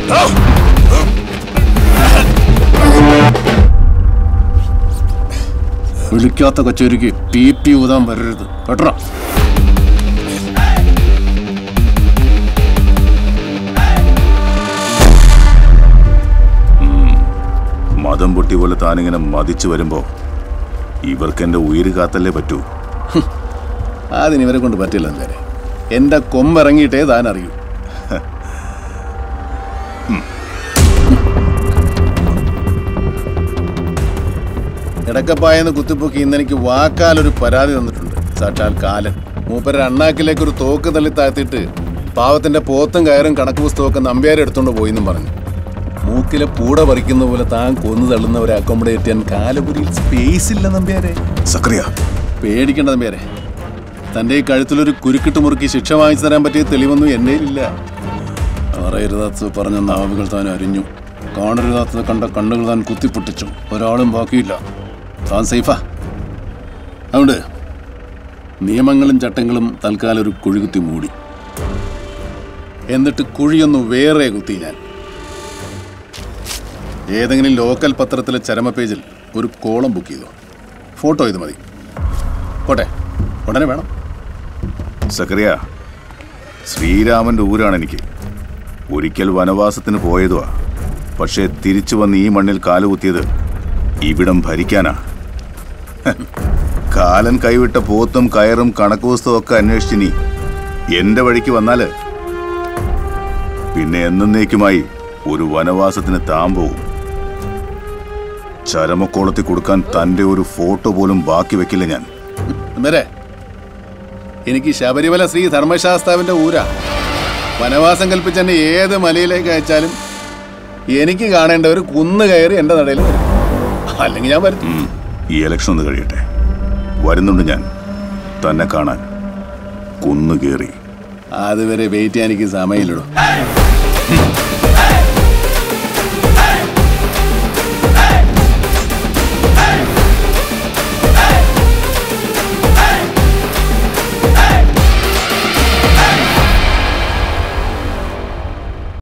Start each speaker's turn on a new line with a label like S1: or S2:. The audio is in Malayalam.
S1: വിളിക്കാത്ത കച്ചേരിക്ക് പി പി ഊതാൻ വരരുത് കേട്ടോ
S2: മതം പൊട്ടി പോലെ താനിങ്ങനെ മതിച്ചു വരുമ്പോ ഇവർക്ക് എന്റെ ഉയിര് കാത്തല്ലേ പറ്റൂ
S1: അതിന് ഇവരെ കൊണ്ട് പറ്റില്ല എന്തായാലും എന്റെ കൊമ്പിറങ്ങിയിട്ടേ താൻ അറിയൂ ഇടക്കപ്പായെന്ന് കുത്തിപ്പൊക്കി ഇന്ന് എനിക്ക് വാക്കാലൊരു പരാതി തന്നിട്ടുണ്ട് സാക്ഷാൽ കാലൻ മൂപ്പര അണ്ണാക്കിലേക്ക് ഒരു തോക്ക് തള്ളി താഴ്ത്തിയിട്ട് പാവത്തിന്റെ പോത്തും കയറും കണക്ക് പുസ്തകമൊക്കെ നമ്പ്യാരെ എടുത്തോണ്ട് പോയിന്നും പറഞ്ഞു മൂക്കിലെ പൂട പറിക്കുന്ന പോലെ താൻ കൊന്നു തള്ളുന്നവരെ അക്കോമഡേറ്റ് ചെയ്യാൻ കാലപുരിയിൽ സ്പേസ് ഇല്ല നമ്പ്യാരെ
S2: സക്രിയ
S1: പേടിക്കേണ്ട നമ്പ്യാരെ തന്റെ ഈ കഴുത്തിലൊരു കുരുക്കിട്ട് മുറുക്കി ശിക്ഷ വാങ്ങിച്ചു തരാൻ പറ്റിയ തെളിവൊന്നും എൻ്റെ ഇല്ല അറിയരുതാത്തത് പറഞ്ഞ നാവുകൾ താൻ അരിഞ്ഞു കാണരുതാത്തത് കണ്ട കണ്ണുകൾ താൻ കുത്തിപ്പൊട്ടിച്ചു ഒരാളും ബാക്കിയില്ല താൻ സേഫാ അതുകൊണ്ട് നിയമങ്ങളും ചട്ടങ്ങളും തൽക്കാലം ഒരു കുഴി കുത്തി മൂടി എന്നിട്ട് കുഴിയൊന്ന് വേറെ കുത്തി ഞാൻ ഏതെങ്കിലും ലോക്കൽ പത്രത്തിലെ ചരമ പേജിൽ ഒരു കോളം ബുക്ക് ചെയ്തു ഫോട്ടോ ഇത് മതി പോട്ടെ ഉടനെ വേണം
S2: സക്രിയ ശ്രീരാമന്റെ ഊരാണ് എനിക്ക് ഒരിക്കൽ വനവാസത്തിന് പോയതുവാ പക്ഷേ തിരിച്ചു വന്ന് ഈ മണ്ണിൽ കാലുകുത്തിയത് ഇവിടം ഭരിക്കാനാ ഹ, കാലൻ കൈവിട്ട പോത്തും കയറും കണക്ക് പുസ്തകവും ഒക്കെ അന്വേഷിച്ചിനി എന്റെ വഴിക്ക് വന്നാല് പിന്നെ എന്നേക്കുമായി ഒരു വനവാസത്തിന് താൻ പോവും ചരമക്കോളത്തിൽ കൊടുക്കാൻ തന്റെ ഒരു ഫോട്ടോ പോലും ബാക്കി വെക്കില്ല ഞാൻ
S1: വരെ എനിക്ക് ശബരിമല ശ്രീ ധർമ്മശാസ്താവിന്റെ ഊരാ വനവാസം കൽപ്പിച്ച് എന്നെ ഏത് മലയിലേക്ക് അയച്ചാലും എനിക്ക് കാണേണ്ട ഒരു കുന്ന് കയറി എൻ്റെ നടയിൽ വരും അല്ലെങ്കിൽ ഞാൻ വരും
S2: ഉം, ഈ ഇലക്ഷൻ ഒന്ന് കഴിയട്ടെ വരുന്നുണ്ട് ഞാൻ തന്നെ കാണാൻ കുന്നു കയറി
S1: അതുവരെ വെയിറ്റ് ചെയ്യാൻ എനിക്ക് സമയമില്ലടോ